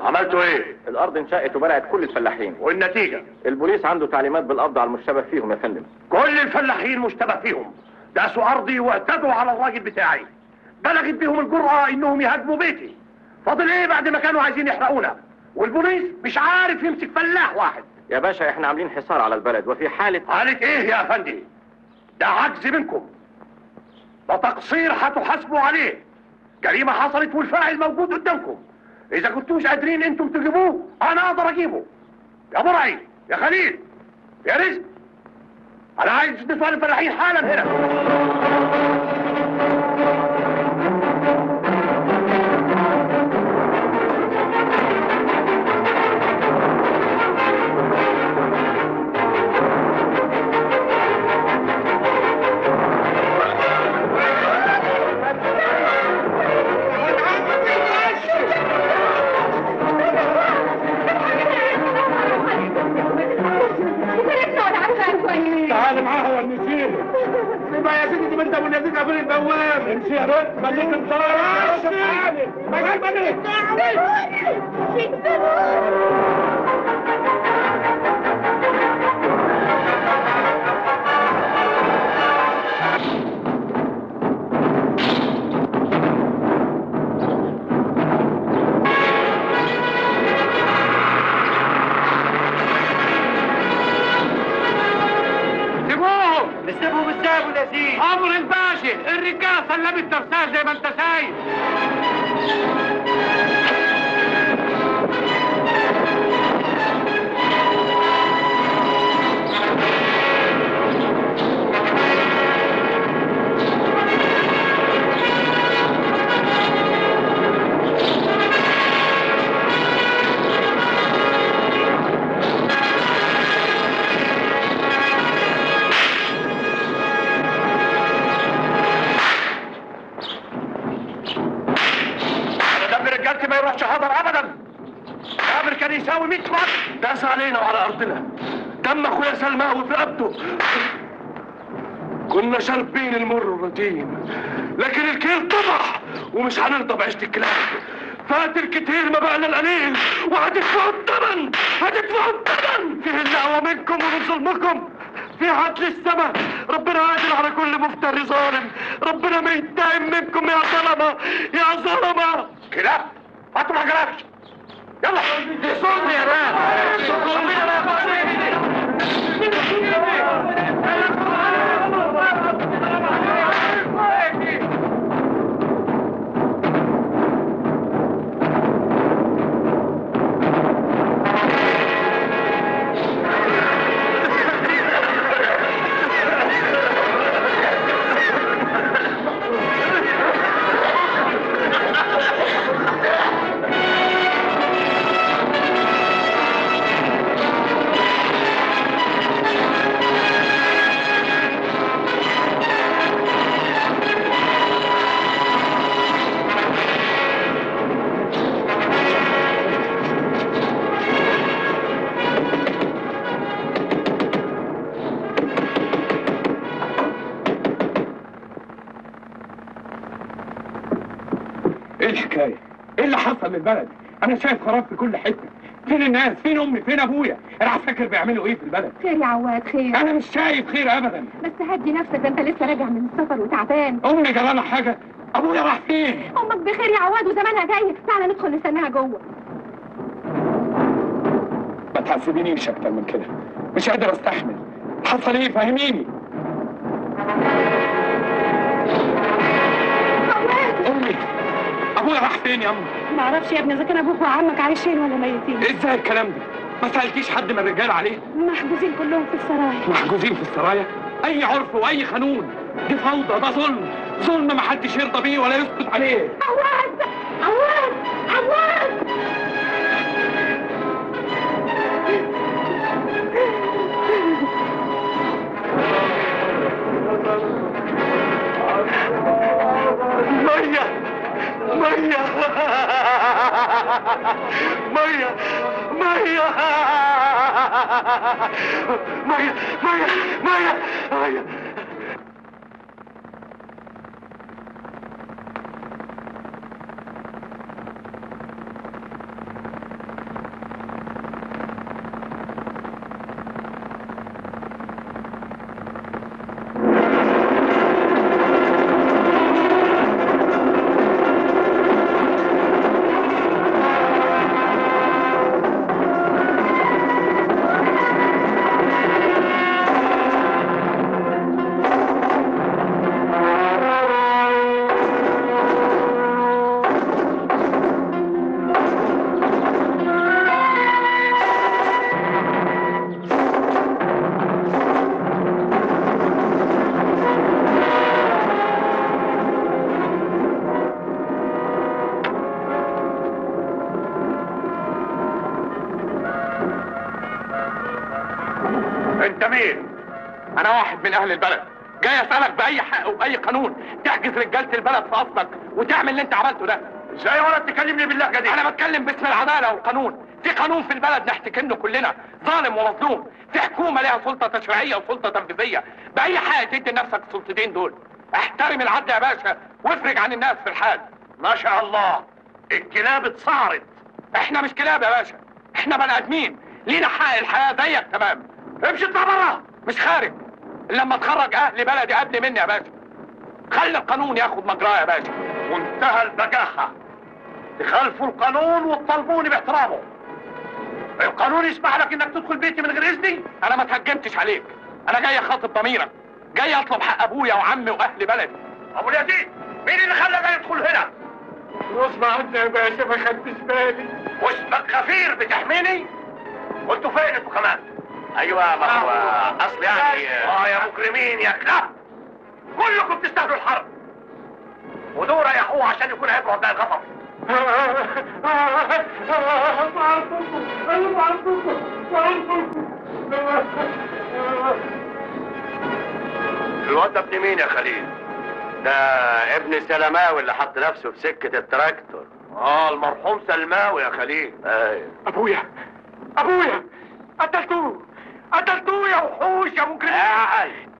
عملتوا ايه الارض انشقت وبلعت كل الفلاحين والنتيجه البوليس عنده تعليمات بالقبض على المشتبه فيهم يا فندم كل الفلاحين مشتبه فيهم داسوا ارضي واعتدوا على الراجل بتاعي بلغت بهم الجرأة انهم يهاجموا بيتي فاضل ايه بعد ما كانوا عايزين يحرقونا والبوليس مش عارف يمسك فلاح واحد يا باشا احنا عاملين حصار على البلد وفي حالة حالة ايه يا افندي ده عجز منكم ده تقصير هتحاسبوا عليه جريمة حصلت والفاعل موجود قدامكم اذا كنتوش قادرين انتم تجيبوه انا اقدر اجيبه يا مرعي يا خليل يا رزق انا عايز نسوان الفلاحين حالا هنا تعال معاها والنسير يبقى يا سيدي ما انت والنسير قبل البواب امشي يا بنت ما تيجي تطلع ما جايبني سيبوهم نسيبهم ازاي ابو نسيم امر الباشا الرجاله سلمت نفسها زي ما انت شايف انا دم رجالتي ما يروحش حضر ابدا الامر كان يساوي 100 مرة داس علينا وعلى ارضنا دم اخويا سلماوي في رقبته كنا شاربين المر والروتين لكن الكيل طبح ومش هنرضى بعيشة الكلاب فات الكتير ما بقى القليل وهتدفعوا الثمن هتدفعوا الثمن فيه النقوة منكم ومن ظلمكم في عدل السماء ربنا قادر على كل مفتري ظالم ربنا ما يتهم منكم يا ظلمة يا ظلمة كلاب هاتوا ما جربش يلا صوتي يا ايه الحكايه؟ ايه اللي حصل للبلد؟ انا شايف خراب في كل حته فين الناس؟ فين امي؟ فين ابويا؟ العساكر بيعملوا ايه في البلد؟ خير يا عواد خير انا مش شايف خير ابدا بس هدي نفسك ده انت لسه راجع من السفر وتعبان امي جرالها حاجه ابويا راح فين؟ امك بخير يا عواد وزمانها جاي تعالى ندخل نستناها جوه ما تعذبينيش اكتر من كده مش قادر استحمل حصل ايه فهميني عواد امي ابويا راح فين يا امي؟ ما اعرفش يا ابني اذا كان ابوك وعمك عايشين ولا ميتين ازاي الكلام ده؟ ما سالتيش حد من الرجال عليه؟ محجوزين كلهم في السرايا محجوزين في السرايا اي عرف واي قانون دي فوضى ده ظلم ظلم ما حدش يرضى بيه ولا يسكت عليه عواد عواد عواد مية مية مية مية مية مية مية مية من اهل البلد جاي اسالك باي حق وباي قانون تحجز رجاله البلد في اصلك وتعمل اللي انت عملته ده ازاي ولا تكلمني باللهجه دي انا بتكلم باسم العداله والقانون في قانون في البلد نحتكنه كلنا ظالم ومظلوم في حكومه لها سلطه تشريعيه وسلطه تنفيذيه باي حق تدي لنفسك السلطتين دول احترم العدل يا باشا وافرج عن الناس في الحال ما شاء الله الكلاب اتصارت احنا مش كلاب يا باشا احنا بني ادمين لينا حق الحياه زيك تمام امشي اطلع بره مش خارج إلا لما تخرج اهل بلدي قبل مني يا باشا خلي القانون ياخد مجراه يا باشا منتهى البجاحة تخالفوا القانون وتطالبوني باحترامه القانون يسمح لك انك تدخل بيتي من غير اذني انا ما اتهجمتش عليك انا جاي اخاطب ضميرك جاي اطلب حق ابويا وعمي واهل بلدي ابو اليزيد مين اللي خلى ده يدخل هنا غصب عني يا باشا ما خدتش بالي واسمك غفير بتحميني وانتوا فين انتوا كمان ايوه ما هو اصل يعني اه يا مجرمين يا كلاب كلكم بتستاهلوا الحرب ودول ريحوه عشان يكون عبره ده الغفر الواد ده ابن مين يا خليل؟ ده ابن سلماوي اللي حط نفسه في سكة التراكتور اه المرحوم سلماوي يا خليل ايوه ابويا ابويا قتلتوه قتلتوه يا وحوش يا مجرمين يا علي